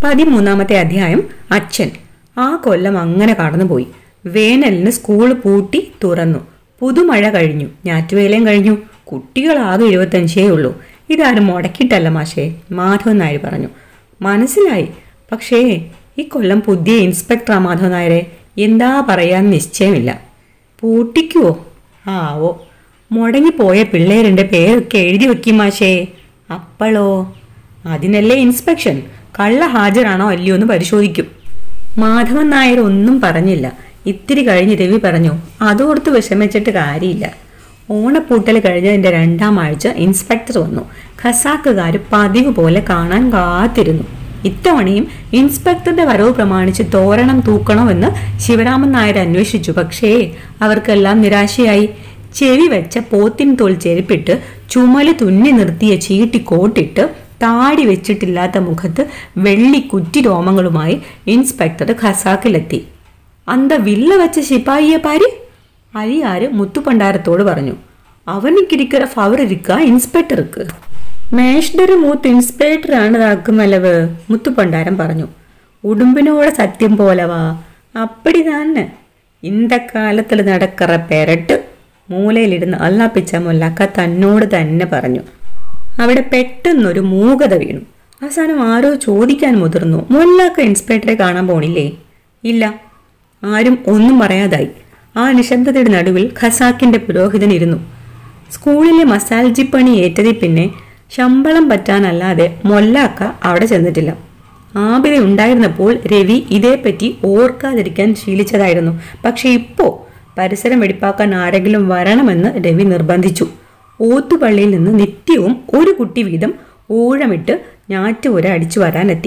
പതിമൂന്നാമത്തെ അധ്യായം അച്ഛൻ ആ കൊല്ലം അങ്ങനെ കടന്നുപോയി വേനലിന് സ്കൂൾ പൂട്ടി തുറന്നു പുതുമഴ കഴിഞ്ഞു ഞാറ്റുവേലയും കഴിഞ്ഞു കുട്ടികളാകെ എഴുപത്തഞ്ചേ ഉള്ളൂ ഇതാരും മുടക്കിയിട്ടല്ല മാഷേ മാധവൻ നായർ പറഞ്ഞു മനസ്സിലായി പക്ഷേ ഈ കൊല്ലം പുതിയ ഇൻസ്പെക്ടറാ മാധവൻ നായരെ എന്താ പറയാൻ നിശ്ചയമില്ല പൂട്ടിക്കുവോ ആവോ മുടങ്ങിപ്പോയ പിള്ളേരുടെ പേരൊക്കെ എഴുതി വെക്കും മാഷേ അപ്പളോ അതിനല്ലേ ഇൻസ്പെക്ഷൻ കള്ള ഹാജരാണോ അല്ലയോ എന്ന് പരിശോധിക്കും മാധവൻ നായർ ഒന്നും പറഞ്ഞില്ല ഇത്തിരി കഴിഞ്ഞ് രവി പറഞ്ഞു അതോർത്ത് വിഷമിച്ചിട്ട് കാര്യമില്ല ഓണപ്പൂട്ടൽ കഴിഞ്ഞതിന്റെ രണ്ടാം ആഴ്ച ഇൻസ്പെക്ടർ വന്നു ഖസാക്കുകാർ പതിവ് പോലെ കാണാൻ കാത്തിരുന്നു ഇത്തവണയും ഇൻസ്പെക്ടറുടെ വരവ് പ്രമാണിച്ച് തോരണം തൂക്കണമെന്ന് ശിവരാമൻ നായർ അന്വേഷിച്ചു പക്ഷേ അവർക്കെല്ലാം നിരാശയായി ചെവി വെച്ച പോത്തിൻ തോൽ ചെരുപ്പിട്ട് ചുമല് തുന്നി നിർത്തിയ ചീട്ടി കോട്ടിട്ട് താടി വെച്ചിട്ടില്ലാത്ത മുഖത്ത് വെള്ളി കുറ്റി രോമങ്ങളുമായി ഇൻസ്പെക്ടർ ഖസാക്കിലെത്തി അന്ത വില്ല വെച്ച ശിപ്പായിയെ പാര് അലിയാര് മുത്തുപണ്ടാരത്തോട് പറഞ്ഞു അവനിക്കിരിക്കറ ഫവർ ഇരിക്ക ഇൻസ്പെക്ടർക്ക് മേഷ്ഡര് മൂത്ത് ഇൻസ്പെക്ടറാണ് താക്കുമലവ് മുത്തുപണ്ടാരം പറഞ്ഞു ഉടുമ്പിനോട് സത്യം പോലവാ അപ്പടി തന്നെ ഇന്ത കാലത്തിൽ നടക്കറ പെരട്ട് മൂലയിലിരുന്ന് അല്ലാപ്പിച്ച മൊല്ലാക്ക തന്നോട് തന്നെ പറഞ്ഞു അവിടെ പെട്ടെന്നൊരു മൂകത വീണു അവസാനം ആരോ ചോദിക്കാൻ മുതിർന്നു മൊല്ലാക്ക ഇൻസ്പെക്ടറെ കാണാൻ പോണില്ലേ ഇല്ല ആരും ഒന്നും പറയാതായി ആ നിശബ്ദതയുടെ നടുവിൽ ഖസാക്കിന്റെ പുരോഹിതൻ ഇരുന്നു സ്കൂളിലെ മസാൽജിപ്പണി ഏറ്റതിൽ പിന്നെ ശമ്പളം പറ്റാനല്ലാതെ മൊല്ലാക്ക അവിടെ ചെന്നിട്ടില്ല ആബിത ഉണ്ടായിരുന്നപ്പോൾ രവി ഇതേപ്പറ്റി ഓർക്കാതിരിക്കാൻ ശീലിച്ചതായിരുന്നു പക്ഷെ ഇപ്പോ പരിസരം വെടിപ്പാക്കാൻ ആരെങ്കിലും വരണമെന്ന് രവി നിർബന്ധിച്ചു ഓത്തുപള്ളിയിൽ നിന്ന് നിത്യവും ഒരു കുട്ടി വീതം ഊഴമിട്ട് ഞാറ്റുപുര അടിച്ചു വരാനെത്തി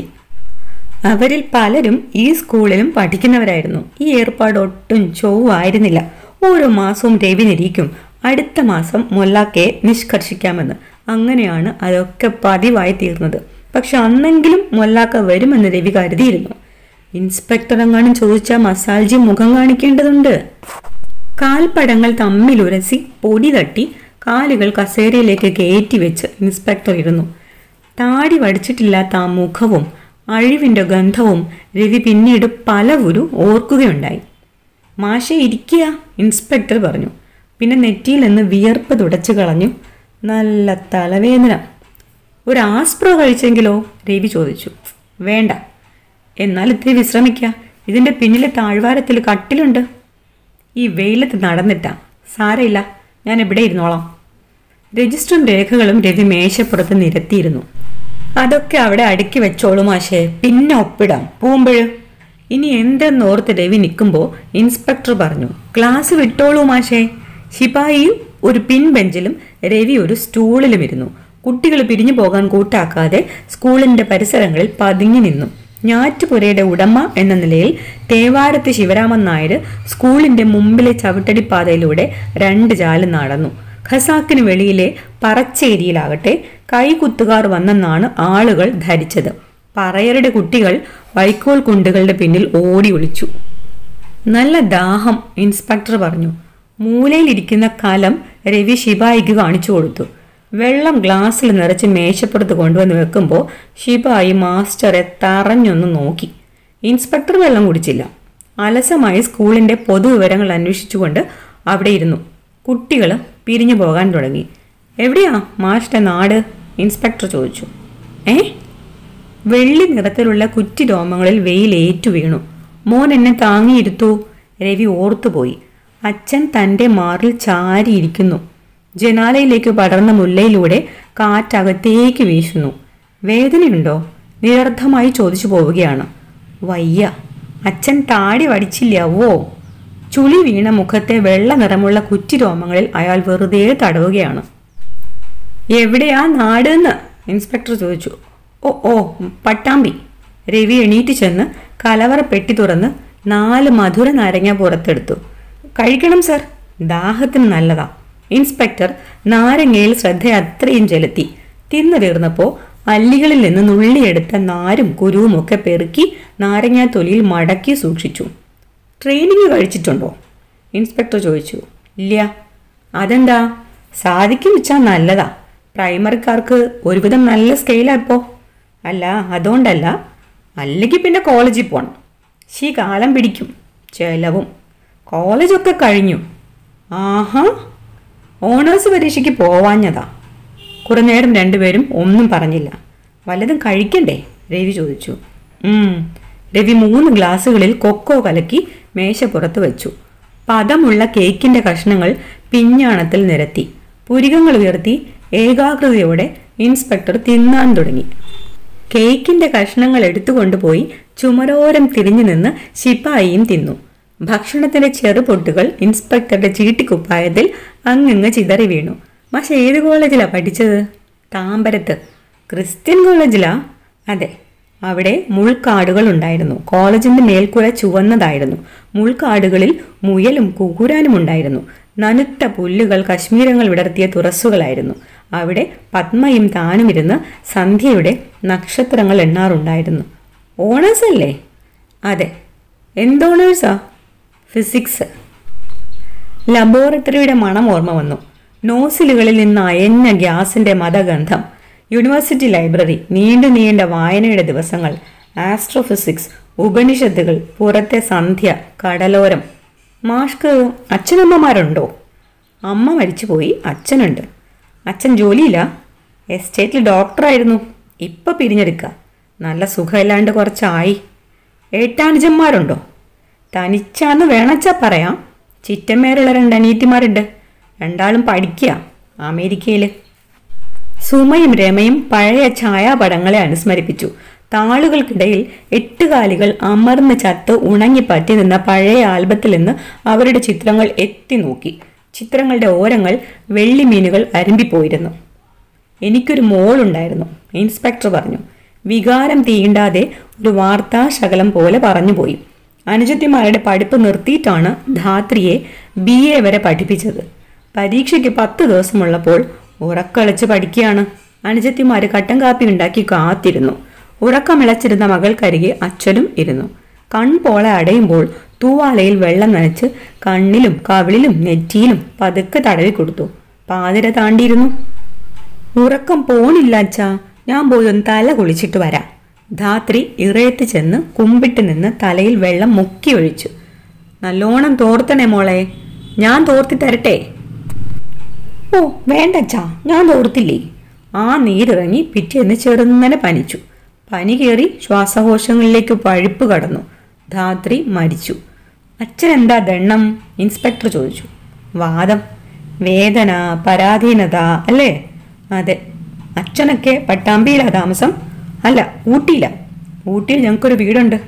അവരിൽ പലരും ഈ സ്കൂളിലും പഠിക്കുന്നവരായിരുന്നു ഈ ഏർപ്പാട് ഒട്ടും ചൊവ്വായിരുന്നില്ല ഓരോ മാസവും രവി നിരീക്കും അടുത്ത മാസം മൊല്ലാക്കയെ നിഷ്കർഷിക്കാമെന്ന് അങ്ങനെയാണ് അതൊക്കെ പതിവായി തീർന്നത് പക്ഷെ അന്നെങ്കിലും മൊല്ലാക്ക വരുമെന്ന് രവി കരുതിയിരുന്നു ഇൻസ്പെക്ടർ എങ്ങാനും ചോദിച്ചാൽ മസാൽജി മുഖം കാണിക്കേണ്ടതുണ്ട് കാൽപ്പടങ്ങൾ തമ്മിലുരസി പൊടി തട്ടി കാലുകൾ കസേരയിലേക്ക് കയറ്റി വെച്ച് ഇൻസ്പെക്ടർ ഇരുന്നു താടി വടിച്ചിട്ടില്ലാത്ത ആ മുഖവും അഴിവിന്റെ ഗന്ധവും രവി പിന്നീട് പലവുരു ഓർക്കുകയുണ്ടായി മാഷെ ഇരിക്കുക ഇൻസ്പെക്ടർ പറഞ്ഞു പിന്നെ നെറ്റിയിൽ നിന്ന് വിയർപ്പ് തുടച്ചു കളഞ്ഞു നല്ല തലവേദന ഒരു ആസ്പ്രോ കഴിച്ചെങ്കിലോ രവി ചോദിച്ചു വേണ്ട എന്നാൽ ഇത്തിരി വിശ്രമിക്കുക ഇതിന്റെ പിന്നിലെ താഴ്വാരത്തിൽ കട്ടിലുണ്ട് ഈ വെയിലത്ത് നടന്നിട്ടാ സാരയില്ല ഞാൻ ഇവിടെ ഇരുന്നോളാം രജിസ്റ്ററും രേഖകളും രവി മേശപ്പുറത്ത് നിരത്തിയിരുന്നു അതൊക്കെ അവിടെ അടുക്കി വെച്ചോളൂ മാഷേ പിന്നെ ഒപ്പിടാം പൂമ്പഴ് ഇനി എന്തെന്നോർത്ത് രവി നിൽക്കുമ്പോൾ ഇൻസ്പെക്ടർ പറഞ്ഞു ക്ലാസ് വിട്ടോളൂ മാഷേ ശിപായിയും ഒരു പിൻബെഞ്ചിലും രവി ഒരു സ്റ്റൂളിലും ഇരുന്നു കുട്ടികൾ പിരിഞ്ഞു പോകാൻ കൂട്ടാക്കാതെ സ്കൂളിന്റെ പരിസരങ്ങളിൽ പതുങ്ങി നിന്നു ഞാറ്റുപുരയുടെ ഉടമ എന്ന നിലയിൽ തേവാരത്ത് ശിവരാമൻ നായർ സ്കൂളിന്റെ മുമ്പിലെ ചവിട്ടടിപ്പാതയിലൂടെ രണ്ട് ജാല് നടന്നു ഖസാക്കിന് വെളിയിലെ പറച്ചേരിയിലാകട്ടെ കൈകുത്തുകാർ വന്നെന്നാണ് ആളുകൾ ധരിച്ചത് പറയരുടെ കുട്ടികൾ വൈക്കോൽ കുണ്ടുകളുടെ പിന്നിൽ ഓടി ഒളിച്ചു നല്ല ദാഹം ഇൻസ്പെക്ടർ പറഞ്ഞു മൂലയിലിരിക്കുന്ന കലം രവി ശിപായിക്ക് കാണിച്ചു കൊടുത്തു വെള്ളം ഗ്ലാസ്സിൽ നിറച്ച് മേശപ്പുറത്ത് കൊണ്ടുവന്ന് വെക്കുമ്പോൾ ശിപായി മാസ്റ്ററെ തറഞ്ഞൊന്ന് നോക്കി ഇൻസ്പെക്ടർ വെള്ളം കുടിച്ചില്ല അലസമായി സ്കൂളിന്റെ പൊതുവിവരങ്ങൾ അന്വേഷിച്ചുകൊണ്ട് അവിടെ ഇരുന്നു കുട്ടികൾ പിരിഞ്ഞു പോകാൻ തുടങ്ങി എവിടെയാ മാസ്റ്റർ നാട് ഇൻസ്പെക്ടർ ചോദിച്ചു ഏ വെള്ളി നിറത്തിലുള്ള കുറ്റി രോമങ്ങളിൽ വെയിലേറ്റു വീണു മോൻ എന്നെ താങ്ങിയിരുത്തു രവി ഓർത്തുപോയി അച്ഛൻ തൻ്റെ മാറിൽ ചാരിയിരിക്കുന്നു ജനാലയിലേക്ക് പടർന്ന മുല്ലയിലൂടെ കാറ്റകത്തേക്ക് വീശുന്നു വേദനയുണ്ടോ നിരർത്ഥമായി ചോദിച്ചു പോവുകയാണ് വയ്യ അച്ഛൻ താടി വടിച്ചില്ലാവോ ചുളി വീണ മുഖത്തെ വെള്ള നിറമുള്ള കുറ്റി രോമങ്ങളിൽ അയാൾ വെറുതെ തടവുകയാണ് എവിടെയാ നാടെന്ന് ഇൻസ്പെക്ടർ ചോദിച്ചു ഓ ഓ പട്ടാമ്പി രവി എണീറ്റ് ചെന്ന് കലവറ പെട്ടി തുറന്ന് നാല് മധുര നാരങ്ങ പുറത്തെടുത്തു കഴിക്കണം സർ ദാഹത്തിന് നല്ലതാ ഇൻസ്പെക്ടർ നാരങ്ങയിൽ ശ്രദ്ധ അത്രയും ചെലുത്തി തിന്നു തീർന്നപ്പോൾ അല്ലികളിൽ നിന്ന് നുള്ളിയെടുത്ത നാരും കുരുവും ഒക്കെ പെറുക്കി നാരങ്ങാ തൊലിയിൽ മടക്കി സൂക്ഷിച്ചു ട്രെയിനിങ് കഴിച്ചിട്ടുണ്ടോ ഇൻസ്പെക്ടർ ചോദിച്ചു ഇല്ല അതെന്താ സാധിക്കും വെച്ചാൽ നല്ലതാ പ്രൈമറിക്കാർക്ക് ഒരുവിധം നല്ല സ്കെയിലാ ഇപ്പോൾ അല്ല അതുകൊണ്ടല്ല അല്ലെങ്കിൽ പിന്നെ കോളേജിൽ പോകണം ശീ കാലം പിടിക്കും ചെലവും കോളേജൊക്കെ കഴിഞ്ഞു ആഹാ ഓണേഴ്സ് പരീക്ഷയ്ക്ക് പോവാഞ്ഞതാ കുറെ നേരം രണ്ടുപേരും ഒന്നും പറഞ്ഞില്ല വല്ലതും കഴിക്കണ്ടേ രവി ചോദിച്ചു ഉം. രവി മൂന്ന് ഗ്ലാസ്സുകളിൽ കൊക്കോ കലക്കി മേശപ്പുറത്ത് വെച്ചു പദമുള്ള കേക്കിന്റെ കഷ്ണങ്ങൾ പിഞ്ഞാണത്തിൽ നിരത്തി പുരികങ്ങൾ ഉയർത്തി ഏകാഗ്രതയോടെ ഇൻസ്പെക്ടർ തിന്നാൻ തുടങ്ങി കേക്കിന്റെ കഷ്ണങ്ങൾ എടുത്തുകൊണ്ടുപോയി ചുമരോരം തിരിഞ്ഞു നിന്ന് ശിപ്പായിയും തിന്നു ഭക്ഷണത്തിന്റെ ചെറുപൊട്ടുകൾ ഇൻസ്പെക്ടറുടെ ചീട്ടിക്കുപ്പായത്തിൽ അങ്ങിങ്ങ് ചിതറി വീണു മാഷ ഏത് കോളേജിലാ പഠിച്ചത് താമ്പരത്ത് ക്രിസ്ത്യൻ കോളേജിലാ അതെ അവിടെ മുൾക്കാടുകൾ ഉണ്ടായിരുന്നു കോളേജിന്റെ മേൽക്കുര ചുവന്നതായിരുന്നു മുൾക്കാടുകളിൽ മുയലും കുകുരാനും ഉണ്ടായിരുന്നു നനുത്ത പുല്ലുകൾ കശ്മീരങ്ങൾ വിടർത്തിയ തുറസ്സുകളായിരുന്നു അവിടെ പത്മയും താനും ഇരുന്ന് സന്ധ്യയുടെ നക്ഷത്രങ്ങൾ എണ്ണാറുണ്ടായിരുന്നു ഓണേഴ്സ് അല്ലേ അതെ എന്തോണേഴ്സാ ഫിസിക്സ് ലബോറട്ടറിയുടെ മണം ഓർമ്മ വന്നു നോസിലുകളിൽ നിന്ന് അയഞ്ഞ ഗ്യാസിന്റെ മതഗന്ധം യൂണിവേഴ്സിറ്റി ലൈബ്രറി നീണ്ടു നീണ്ട വായനയുടെ ദിവസങ്ങൾ ആസ്ട്രോഫിസിക്സ് ഉപനിഷത്തുകൾ പുറത്തെ സന്ധ്യ കടലോരം മാഷ്ക്ക് അച്ഛനമ്മമാരുണ്ടോ അമ്മ മരിച്ചുപോയി അച്ഛനുണ്ട് അച്ഛൻ ജോലിയില്ല എസ്റ്റേറ്റിൽ ഡോക്ടറായിരുന്നു ഇപ്പൊ പിരിഞ്ഞെടുക്കുക നല്ല സുഖമില്ലാണ്ട് കുറച്ചായി ഏട്ടാനുജന്മാരുണ്ടോ തനിച്ചാന്ന് വേണച്ചാ പറയാം ചിറ്റമ്മേരുള്ള രണ്ട് അനിയത്തിമാരുണ്ട് രണ്ടാളും പഠിക്കുക അമേരിക്കയിൽ സുമയും രമയും പഴയ ഛായാപടങ്ങളെ അനുസ്മരിപ്പിച്ചു താളുകൾക്കിടയിൽ എട്ടുകാലികൾ അമർന്ന് ചത്ത് ഉണങ്ങിപ്പറ്റി നിന്ന പഴയ ആൽബത്തിൽ നിന്ന് അവരുടെ ചിത്രങ്ങൾ എത്തി നോക്കി ചിത്രങ്ങളുടെ ഓരങ്ങൾ വെള്ളിമീനുകൾ അരുമ്പിപ്പോയിരുന്നു എനിക്കൊരു മോളുണ്ടായിരുന്നു ഇൻസ്പെക്ടർ പറഞ്ഞു വികാരം തീണ്ടാതെ ഒരു വാർത്താ ശകലം പോലെ പറഞ്ഞുപോയി അനുജത്തിമാരുടെ പഠിപ്പ് നിർത്തിയിട്ടാണ് ധാത്രിയെ ബി എ വരെ പഠിപ്പിച്ചത് പരീക്ഷയ്ക്ക് പത്ത് ദിവസമുള്ളപ്പോൾ ഉറക്കളിച്ച് പഠിക്കുകയാണ് അനുജത്തിമാര് കട്ടൻ കാപ്പി ഉണ്ടാക്കി കാത്തിരുന്നു ഉറക്കമിളച്ചിരുന്ന മകൾക്കരികെ അച്ഛനും ഇരുന്നു കൺപോളെ അടയുമ്പോൾ തൂവാലയിൽ വെള്ളം നനച്ച് കണ്ണിലും കവിളിലും നെറ്റിയിലും പതുക്കെ തടവി കൊടുത്തു പാതിര താണ്ടിയിരുന്നു ഉറക്കം പോണില്ല അച്ഛാ ഞാൻ പോയി ഒന്ന് തല കുളിച്ചിട്ട് വരാം ധാത്രി ഇറയത്ത് ചെന്ന് കുമ്പിട്ട് നിന്ന് തലയിൽ വെള്ളം മുക്കി ഒഴിച്ചു നല്ലോണം തോർത്തണേ മോളെ ഞാൻ തോർത്തി തരട്ടെ ഓ വേണ്ടച്ചാ ഞാൻ തോർത്തില്ലേ ആ നീരിറങ്ങി പിറ്റേന്ന് ചെറുന്നനെ പനിച്ചു പനി കയറി ശ്വാസകോശങ്ങളിലേക്ക് പഴുപ്പ് കടന്നു ധാത്രി മരിച്ചു അച്ഛൻ എന്താ ദണ്ണം ഇൻസ്പെക്ടർ ചോദിച്ചു വാദം വേദന പരാധീനത അല്ലേ അതെ അച്ഛനൊക്കെ പട്ടാമ്പിയിലാ താമസം അല്ല ഊട്ടിയില ഊട്ടിയിൽ ഞങ്ങൾക്കൊരു വീടുണ്ട്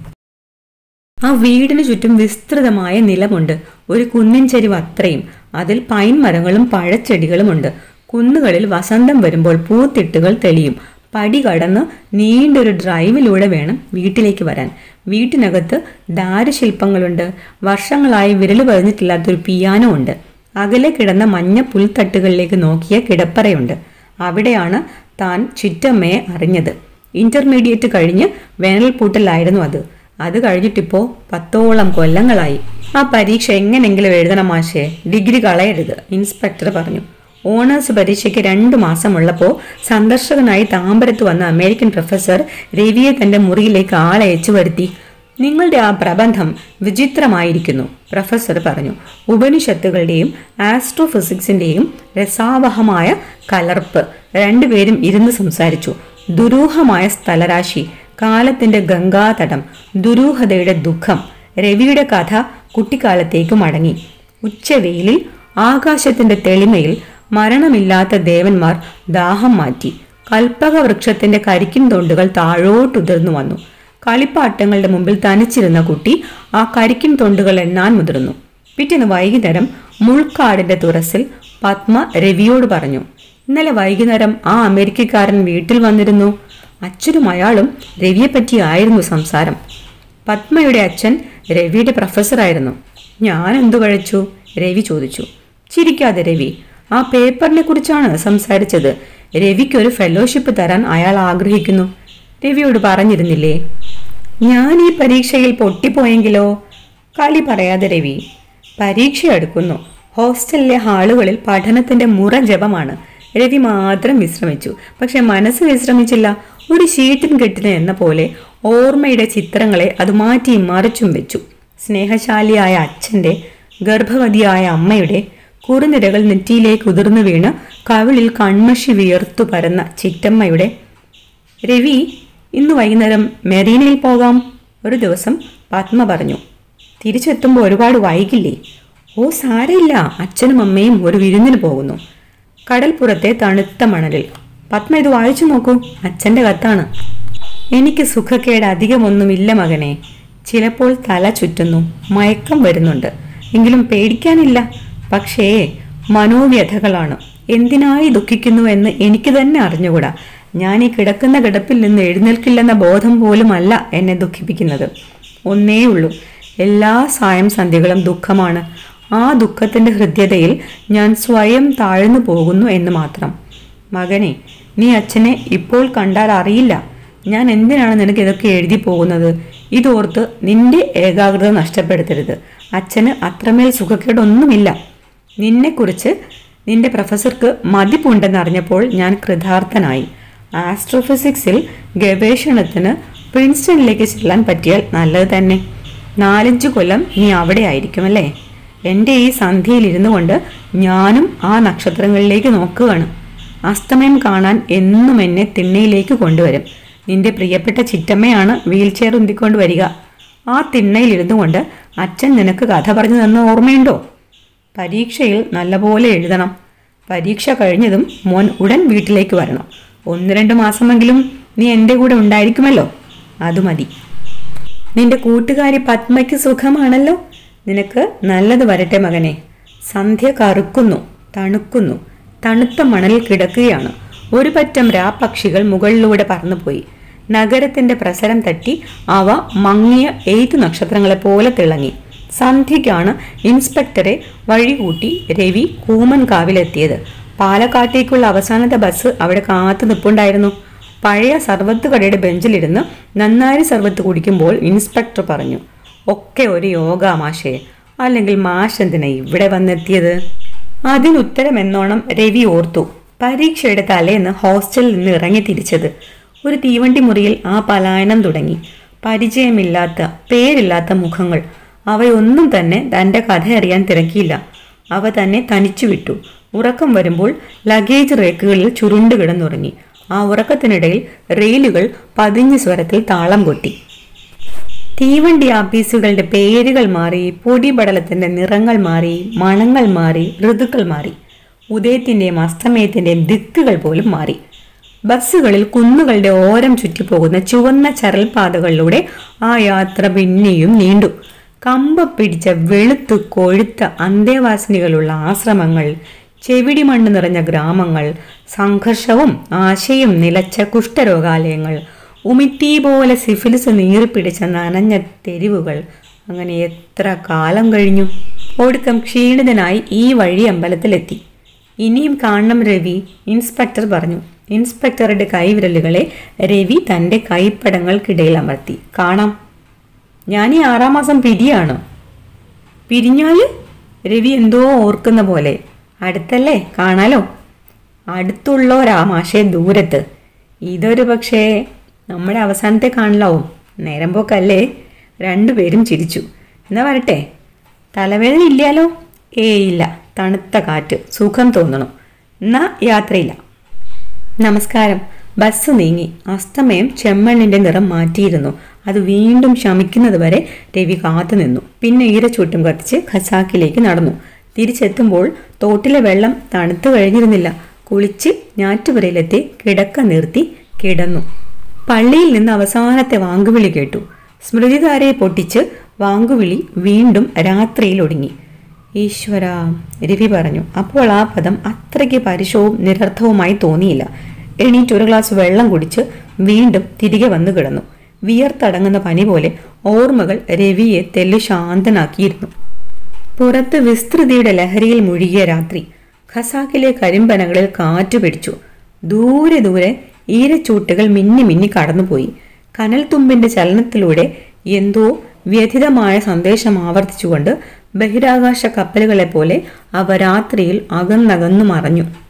ആ വീടിന് ചുറ്റും വിസ്തൃതമായ നിലമുണ്ട് ഒരു കുന്നിൻ ചെരിവ് അത്രയും അതിൽ പൈൻ മരങ്ങളും പഴച്ചെടികളുമുണ്ട് കുന്നുകളിൽ വസന്തം വരുമ്പോൾ പൂത്തിട്ടുകൾ തെളിയും പടി കടന്ന് നീണ്ടൊരു ഡ്രൈവിലൂടെ വേണം വീട്ടിലേക്ക് വരാൻ വീട്ടിനകത്ത് ദാരുശില്പങ്ങളുണ്ട് വർഷങ്ങളായി വിരൽ പതിഞ്ഞിട്ടില്ലാത്തൊരു പിയാനോ ഉണ്ട് അകലെ കിടന്ന മഞ്ഞ പുൽത്തട്ടുകളിലേക്ക് നോക്കിയ കിടപ്പറയുണ്ട് അവിടെയാണ് താൻ ചുറ്റമ്മയെ അറിഞ്ഞത് ഇന്റർമീഡിയറ്റ് കഴിഞ്ഞ് വേനൽപ്പൂട്ടലായിരുന്നു അത് അത് കഴിഞ്ഞിട്ടിപ്പോ പത്തോളം കൊല്ലങ്ങളായി ആ പരീക്ഷ എങ്ങനെങ്കിലും എഴുതണം മാഷേ ഡിഗ്രി കളയരുത് ഇൻസ്പെക്ടർ പറഞ്ഞു ഓണേഴ്സ് പരീക്ഷയ്ക്ക് രണ്ടു മാസമുള്ളപ്പോൾ സന്ദർശകനായി താമ്പരത്ത് വന്ന അമേരിക്കൻ പ്രൊഫസർ രവിയെ തന്റെ മുറിയിലേക്ക് ആളയച്ചു വരുത്തി നിങ്ങളുടെ ആ പ്രബന്ധം വിചിത്രമായിരിക്കുന്നു പ്രൊഫസർ പറഞ്ഞു ഉപനിഷത്തുകളുടെയും ആസ്ട്രോഫിസിക്സിന്റെയും രസാവഹമായ കലർപ്പ് രണ്ടുപേരും ഇരുന്ന് സംസാരിച്ചു ദുരൂഹമായ സ്ഥലരാശി കാലത്തിന്റെ ഗംഗാതടം ദുരൂഹതയുടെ ദുഃഖം രവിയുടെ കഥ കുട്ടിക്കാലത്തേക്ക് മടങ്ങി ഉച്ചവെയിലിൽ ആകാശത്തിന്റെ തെളിമയിൽ മരണമില്ലാത്ത ദേവന്മാർ ദാഹം മാറ്റി കൽപ്പക വൃക്ഷത്തിന്റെ കരിക്കിൻ തൊണ്ടുകൾ താഴോട്ടുതിർന്നു വന്നു കളിപ്പാട്ടങ്ങളുടെ മുമ്പിൽ തനിച്ചിരുന്ന കുട്ടി ആ കരിക്കിൻ തൊണ്ടുകൾ എണ്ണാൻ മുതിർന്നു പിറ്റേന്ന് വൈകുന്നേരം മുൾക്കാടിന്റെ തുറസിൽ പത്മ രവിയോട് പറഞ്ഞു ഇന്നലെ വൈകുന്നേരം ആ അമേരിക്കക്കാരൻ വീട്ടിൽ വന്നിരുന്നു അച്ഛനും അയാളും രവിയെപ്പറ്റിയായിരുന്നു സംസാരം പത്മയുടെ അച്ഛൻ രവിയുടെ പ്രൊഫസറായിരുന്നു ഞാൻ എന്തു കഴിച്ചു രവി ചോദിച്ചു ചിരിക്കാതെ രവി ആ പേപ്പറിനെ കുറിച്ചാണ് സംസാരിച്ചത് രവിക്ക് ഒരു ഫെലോഷിപ്പ് തരാൻ അയാൾ ആഗ്രഹിക്കുന്നു രവിയോട് പറഞ്ഞിരുന്നില്ലേ ഞാൻ ഈ പരീക്ഷയിൽ പൊട്ടിപ്പോയെങ്കിലോ കളി പറയാതെ രവി പരീക്ഷ എടുക്കുന്നു ഹോസ്റ്റലിലെ ഹാളുകളിൽ പഠനത്തിന്റെ മുറ ജപമാണ് രവി മാത്രം വിശ്രമിച്ചു പക്ഷെ മനസ്സ് വിശ്രമിച്ചില്ല ഒരു ഷീറ്റിൻ കെട്ടിന് എന്ന പോലെ ഓർമ്മയുടെ ചിത്രങ്ങളെ അത് മാറ്റി മറിച്ചും വെച്ചു സ്നേഹശാലിയായ അച്ഛൻ്റെ ഗർഭവതിയായ അമ്മയുടെ കുറുനിരകൾ നെറ്റിയിലേക്ക് ഉതിർന്നു വീണ് കവിളിൽ കൺമഷി വിയർത്തു പരന്ന ചിറ്റമ്മയുടെ രവി ഇന്ന് വൈകുന്നേരം മെറീനയിൽ പോകാം ഒരു ദിവസം പത്മ പറഞ്ഞു തിരിച്ചെത്തുമ്പോൾ ഒരുപാട് വൈകില്ലേ ഓ സാരമില്ല അച്ഛനും അമ്മയും ഒരു വിരുന്നിന് പോകുന്നു കടൽപ്പുറത്തെ തണുത്ത മണലിൽ പത്മ ഇത് വായിച്ചു നോക്കൂ അച്ഛൻ്റെ കത്താണ് എനിക്ക് സുഖക്കേട് അധികമൊന്നുമില്ല മകനെ ചിലപ്പോൾ തല ചുറ്റുന്നു മയക്കം വരുന്നുണ്ട് എങ്കിലും പേടിക്കാനില്ല പക്ഷേ മനോവ്യഥകളാണ് എന്തിനായി ദുഃഖിക്കുന്നുവെന്ന് എനിക്ക് തന്നെ അറിഞ്ഞുകൂടാ ഞാൻ ഈ കിടക്കുന്ന കിടപ്പിൽ നിന്ന് എഴുന്നേൽക്കില്ലെന്ന ബോധം പോലുമല്ല എന്നെ ദുഃഖിപ്പിക്കുന്നത് ഒന്നേ ഉള്ളൂ എല്ലാ സായം സന്ധ്യകളും ദുഃഖമാണ് ആ ദുഃഖത്തിന്റെ ഹൃദ്യതയിൽ ഞാൻ സ്വയം താഴ്ന്നു പോകുന്നു എന്ന് മാത്രം മകനെ നീ അച്ഛനെ ഇപ്പോൾ കണ്ടാൽ അറിയില്ല ഞാൻ എന്തിനാണ് നിനക്ക് ഇതൊക്കെ എഴുതി പോകുന്നത് ഇതോർത്ത് നിന്റെ ഏകാഗ്രത നഷ്ടപ്പെടുത്തരുത് അച്ഛന് അത്രമേൽ സുഖക്കേടൊന്നുമില്ല നിന്നെക്കുറിച്ച് നിന്റെ പ്രൊഫസർക്ക് മതിപ്പുണ്ടെന്നറിഞ്ഞപ്പോൾ ഞാൻ കൃതാർത്ഥനായി ആസ്ട്രോഫിസിക്സിൽ ഗവേഷണത്തിന് പ്രിൻസ്റ്റണിലേക്ക് ചെല്ലാൻ പറ്റിയാൽ നല്ലത് തന്നെ നാലഞ്ച് കൊല്ലം നീ അവിടെ ആയിരിക്കുമല്ലേ എൻ്റെ ഈ സന്ധ്യയിൽ ഇരുന്നു കൊണ്ട് ഞാനും ആ നക്ഷത്രങ്ങളിലേക്ക് നോക്കുകയാണ് അസ്തമയം കാണാൻ എന്നും എന്നെ തിണ്ണയിലേക്ക് കൊണ്ടുവരും നിന്റെ പ്രിയപ്പെട്ട ചിറ്റമ്മയാണ് വീൽ ചെയർ ഉന്തിക്കൊണ്ട് വരിക ആ തിണ്ണയിൽ ഇരുന്നു കൊണ്ട് അച്ഛൻ നിനക്ക് കഥ പറഞ്ഞു തന്ന ഓർമ്മയുണ്ടോ പരീക്ഷയിൽ നല്ലപോലെ എഴുതണം പരീക്ഷ കഴിഞ്ഞതും മോൻ ഉടൻ വീട്ടിലേക്ക് വരണം ഒന്ന് രണ്ട് മാസമെങ്കിലും നീ എൻ്റെ കൂടെ ഉണ്ടായിരിക്കുമല്ലോ അത് മതി നിന്റെ കൂട്ടുകാരി പത്മയ്ക്ക് സുഖമാണല്ലോ നിനക്ക് നല്ലത് വരട്ടെ മകനെ സന്ധ്യ കറുക്കുന്നു തണുക്കുന്നു തണുത്ത മണലിൽ കിടക്കുകയാണ് ഒരു പറ്റം രാപ്പക്ഷികൾ മുകളിലൂടെ പറന്നുപോയി നഗരത്തിന്റെ പ്രസരം തട്ടി അവ മങ്ങിയ എയ്ത്ത് നക്ഷത്രങ്ങളെ പോലെ തിളങ്ങി സന്ധ്യയ്ക്കാണ് ഇൻസ്പെക്ടറെ വഴികൂട്ടി രവി കൂമൻകാവിലെത്തിയത് പാലക്കാട്ടേക്കുള്ള അവസാനത്തെ ബസ് അവിടെ കാത്തു നിൽപ്പുണ്ടായിരുന്നു പഴയ സർവത്ത് കടയുടെ ബെഞ്ചിലിരുന്ന് നന്നാരി സർവത്ത് കുടിക്കുമ്പോൾ ഇൻസ്പെക്ടർ പറഞ്ഞു ഒക്കെ ഒരു യോഗ മാഷേ അല്ലെങ്കിൽ മാഷ് എന്തിനാ ഇവിടെ വന്നെത്തിയത് അതിനുത്തരം എന്നോണം രവി ഓർത്തു പരീക്ഷയുടെ തലേന്ന് ഹോസ്റ്റലിൽ നിന്ന് ഇറങ്ങി തിരിച്ചത് ഒരു തീവണ്ടി മുറിയിൽ ആ പലായനം തുടങ്ങി പരിചയമില്ലാത്ത പേരില്ലാത്ത മുഖങ്ങൾ അവയൊന്നും തന്നെ തൻ്റെ കഥ അറിയാൻ തിരക്കിയില്ല അവ തന്നെ തനിച്ചു വിട്ടു ഉറക്കം വരുമ്പോൾ ലഗേജ് റേക്കുകളിൽ ചുരുണ്ടു കിടന്നുറങ്ങി ആ ഉറക്കത്തിനിടയിൽ റെയിലുകൾ പതിഞ്ഞ സ്വരത്തിൽ താളം കൊട്ടി തീവണ്ടി ആപ്പീസുകളുടെ പേരുകൾ മാറി പൊടിപടലത്തിന്റെ നിറങ്ങൾ മാറി മണങ്ങൾ മാറി ഋതുക്കൾ മാറി ഉദയത്തിന്റെയും അസ്തമയത്തിന്റെയും ദിക്കുകൾ പോലും മാറി ബസ്സുകളിൽ കുന്നുകളുടെ ഓരം ചുറ്റിപ്പോകുന്ന ചുവന്ന ചരൽപാതകളിലൂടെ ആ യാത്ര പിന്നെയും നീണ്ടു കമ്പ പിടിച്ച വെളുത്തു കൊഴുത്ത അന്തേവാസിനികളുള്ള ആശ്രമങ്ങൾ ചെവിടി മണ്ണ് നിറഞ്ഞ ഗ്രാമങ്ങൾ സംഘർഷവും ആശയും നിലച്ച കുഷ്ഠരോഗാലയങ്ങൾ ഉമിത്തി പോലെ സിഫിലിസ് നീറിപ്പിടിച്ച നനഞ്ഞ തെരുവുകൾ അങ്ങനെ എത്ര കാലം കഴിഞ്ഞു ഒടുക്കം ക്ഷീണിതനായി ഈ വഴി അമ്പലത്തിലെത്തി ഇനിയും കാണണം രവി ഇൻസ്പെക്ടർ പറഞ്ഞു ഇൻസ്പെക്ടറുടെ കൈവിരലുകളെ രവി തൻ്റെ കൈപ്പടങ്ങൾക്കിടയിൽ അമർത്തി കാണാം ഞാൻ ഈ ആറാം മാസം പിരിയാണ് പിരിഞ്ഞാല് രവി എന്തോ ഓർക്കുന്ന പോലെ അടുത്തല്ലേ കാണാലോ അടുത്തുള്ളവരാ മാഷേ ദൂരത്ത് ഇതൊരു പക്ഷേ നമ്മുടെ അവസാനത്തെ കാണലാവും നേരം പോക്കല്ലേ രണ്ടുപേരും ചിരിച്ചു എന്നാ വരട്ടെ തലവേദന ഇല്ലാലോ ഏയ് ഇല്ല തണുത്ത കാറ്റ് സുഖം തോന്നണം എന്നാ യാത്രയില്ല നമസ്കാരം ബസ് നീങ്ങി അസ്തമയം ചെമ്മണ്ണിന്റെ നിറം മാറ്റിയിരുന്നു അത് വീണ്ടും ശമിക്കുന്നത് വരെ രവി കാത്തു നിന്നു പിന്നെ ഈരച്ചൂട്ടും കത്തിച്ച് ഖസാക്കിലേക്ക് നടന്നു തിരിച്ചെത്തുമ്പോൾ തോട്ടിലെ വെള്ളം തണുത്തു കഴിഞ്ഞിരുന്നില്ല കുളിച്ച് ഞാറ്റുപുരയിലെത്തി കിടക്ക നിർത്തി കിടന്നു പള്ളിയിൽ നിന്ന് അവസാനത്തെ വാങ്കുവിളി കേട്ടു സ്മൃതിധാരയെ പൊട്ടിച്ച് വാങ്കുവിളി വീണ്ടും രാത്രിയിൽ ഒടുങ്ങി ഈശ്വര രവി പറഞ്ഞു അപ്പോൾ ആ പദം അത്രയ്ക്ക് പരുഷവും നിരർത്ഥവുമായി തോന്നിയില്ല എണീറ്റ് ഒരു ഗ്ലാസ് വെള്ളം കുടിച്ച് വീണ്ടും തിരികെ വന്നു കിടന്നു വിയർത്തടങ്ങുന്ന പനി പോലെ ഓർമ്മകൾ രവിയെ തെല്ലു ശാന്തനാക്കിയിരുന്നു പുറത്ത് വിസ്തൃതിയുടെ ലഹരിയിൽ മുഴുകിയ രാത്രി ഖസാക്കിലെ കരിമ്പനകളിൽ കാറ്റു പിടിച്ചു ദൂരെ ദൂരെ ഈരച്ചൂട്ടുകൾ മിന്നി മിന്നി കടന്നുപോയി കനൽ തുമ്പിന്റെ ചലനത്തിലൂടെ എന്തോ വ്യഥിതമായ സന്ദേശം ആവർത്തിച്ചുകൊണ്ട് ബഹിരാകാശ കപ്പലുകളെ പോലെ അവ രാത്രിയിൽ അകന്നകന്നു മറഞ്ഞു